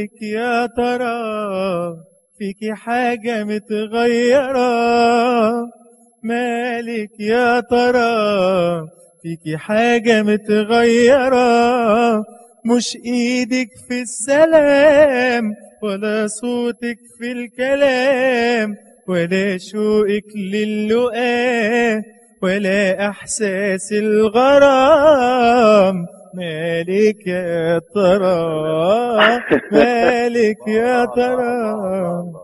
مالك يا ترى فيكي حاجة متغيرة مالك يا ترى فيكي حاجة متغيرة مش ايدك في السلام ولا صوتك في الكلام ولا شوقك للقاء ولا احساس الغرام مالك يا ترى مالك يا ترى